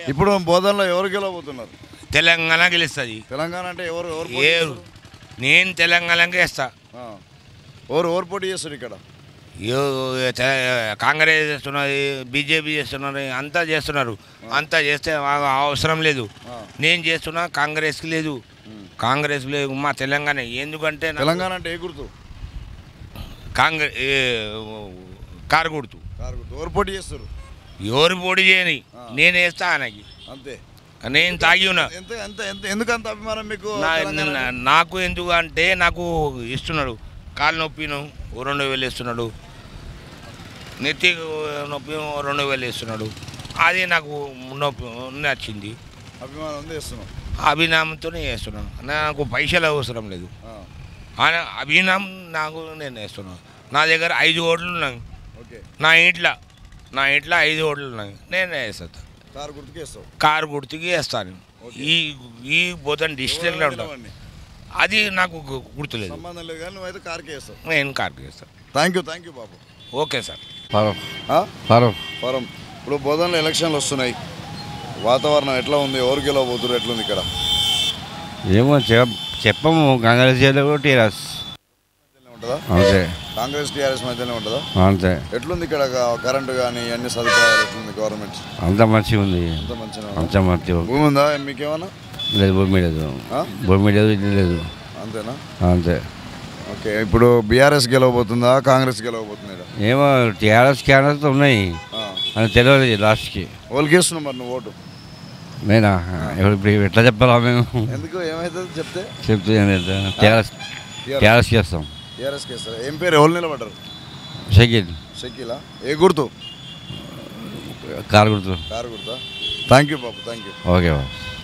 ఇప్పుడు బోధనలో ఎవరు గెలవబోతున్నారు తెలంగాణ గెలుస్తుంది తెలంగాణ అంటే ఎవరు ఎవరు పోటీ ఏ చేస్తారు? నేను తెలంగాణకి వేస్తా ఆ. ఎవరు ఎవరు పోటీ చేస్తారు ఇక్కడ ఏ- తె- కాంగ్రెస్ చేస్తున్నది బీజేపీ చేస్తున్నారు అంతా చేస్తున్నారు అంతా చేస్తే మాకు అవసరం లేదు ఆ. నేను చేస్తున్నా కాంగ్రెస్కి లేదు ఉమ్. కాంగ్రెస్ లేదు మా తెలంగాణ ఎందుకంటే నాకు తెలంగాణ అంటే ఏ గుర్తు కాంగ్రెస్ కారు గుర్తు కారు గుర్తు ఎవరు పోటీ చేస్తారు ఎవరు పోటీ చేయని ఆ. నేను వేస్తా ఆయనకి అంతే నేను తాగి ఉన్నా ఎంత ఎంత ఎంత ఎందుకు అంత అభిమానం మీకు నా- తెలంగాణ నా- నాకు ఎందుకు అంటే నాకు ఇస్తున్నాడు కాలు నొప్పిను ఓ రెండు వేలు ఇస్తున్నాడు నెత్తి నొప్పి ఓ రెండు వేలు ఇస్తున్నాడు అది నాకు నొప్పి నచ్చింది అభిమానం ఉంది చేస్తున్నాం అభినామంతోనే చేస్తున్నాను నాకు పైసలు అవసరం లేదు ఆ. ఆయన అభినామం నాకు నేను వేస్తున్నాను నా దగ్గర ఐదు ఓట్లు ఉన్నాయి ఓకే నా ఇంట్లో నా ఇంట్లో ఐదు ఓట్లు ఉన్నాయి నేను వేస్తాను కారు గుర్తుకి వేస్తావు కారు గుర్తుకి వేస్తాను ఈ ఈ బోధన్ డిస్ట్రిక్ట్లో ఉంటాను నిలవండి. అది నాకు గు- గుర్తులేదు సంబంధం లేదు కానీ నువ్వైతే కార్కే వేస్తావు నేను కార్కి వేస్తాను థ్యాంక్ యూ థ్యాంక్ యూ బాబు ఓకే సార్ ఫారూక్ ఆ? ఫారూక్ ఫరం ఇప్పుడు బోధనలో ఎలక్షన్లు వస్తున్నాయి వాతావరణం ఎట్లా ఉంది ఎవరు గెలవబోతున్నారు ఎట్లుంది ఇక్కడ ఏమో చెప్ చెప్పము కాంగ్రెస్ చేయలేదు టీఆర్ఎస్ ఉంటుందా అంతే కాంగ్రెస్ టీఆర్ఎస్ మధ్యనే ఉంటుందా అంతే ఎట్లుంది ఇక్కడ క- కరెంటు కానీ అన్ని సదుపాయాలు ఎట్లుంది గవర్నమెంట్ అంత మంచిగా ఉంది అంత మంచిగా అంత మంచిగా భూమి ఉందా మీకేమన్నా లేదు భూమి లేదు ఆ? భూమి లేదు ఇల్లు లేదు అంతేనా అంతే ఓకే ఇప్పుడు బీఆర్ఎస్ గెలవబోతుందా కాంగ్రెస్ గెలవబోతుంది ఈడ? ఏమో టీఆర్ఎస్ క్యారెస్ ఉన్నాయి ఆ. అని తెలియదు లాస్ట్కి వాళ్ళకి వేస్తున్నావు మరి నువ్వు ఓటు నేనా ఇప్పుడు ఇప్పుడు ఎట్లా చెప్పాలా మేము ఎందుకు ఏమవుతుంది చెప్తే చెప్తే టీఆర్ఎస్ టీఆర్ఎస్ చేస్తాం టీఆర్ఎస్కి వేస్తారు ఏం పేరు ఎవరు నిలబడ్డారు షకీల్ షకీలా ఏ గుర్తు కారు గుర్తు కారు గుర్తా థ్యాంక్ యూ బాబు థ్యాంక్ యూ ఓకే బాస్